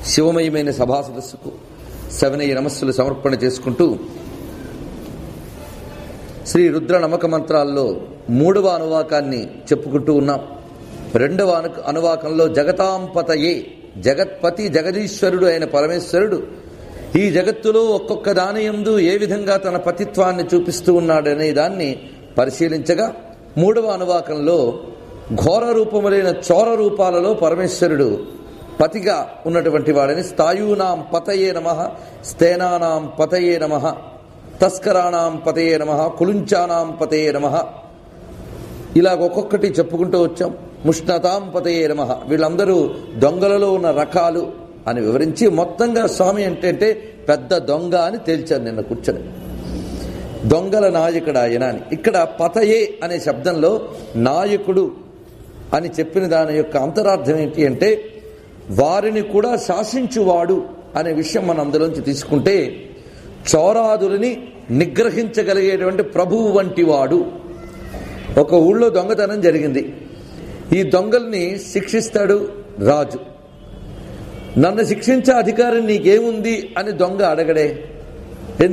శివమయమైన సభా సదస్సుకు శవనయ్య నమస్సులు సమర్పణ చేసుకుంటూ శ్రీ రుద్ర నమక మంత్రాల్లో మూడవ అనువాకాన్ని చెప్పుకుంటూ ఉన్నాం రెండవ అను అనువాకంలో జగతాంపతయే జగత్పతి జగదీశ్వరుడు అయిన పరమేశ్వరుడు ఈ జగత్తులో ఒక్కొక్క దాని యందు ఏ విధంగా తన పతిత్వాన్ని చూపిస్తూ ఉన్నాడనే దాన్ని పరిశీలించగా మూడవ అనువాకంలో ఘోర రూపములైన చోర రూపాలలో పరమేశ్వరుడు పతిగా ఉన్నటువంటి వాడని స్థాయూనాం పతయే నమ స్థేనానాం పతయే నమ తస్కరాణం పతయే నమ కులుంచానాం పతయే నమ ఇలాగ ఒక్కొక్కటి చెప్పుకుంటూ వచ్చాం ముష్ణతాం పతయే నమ వీళ్ళందరూ దొంగలలో ఉన్న రకాలు అని వివరించి మొత్తంగా స్వామి ఏంటంటే పెద్ద దొంగ అని తేల్చారు నిన్న కూర్చొని దొంగల నాయకుడు ఆయన అని ఇక్కడ పతయే అనే శబ్దంలో నాయకుడు అని చెప్పిన దాని యొక్క అంతరార్థం ఏంటి అంటే వారిని కూడా శాసించువాడు అనే విషయం మనం అందులోంచి తీసుకుంటే చౌరాదులని నిగ్రహించగలిగేటువంటి ప్రభువు వంటి వాడు ఒక ఊళ్ళో దొంగతనం జరిగింది ఈ దొంగల్ని శిక్షిస్తాడు రాజు నన్ను శిక్షించే అధికారం నీకేముంది అని దొంగ అడగడే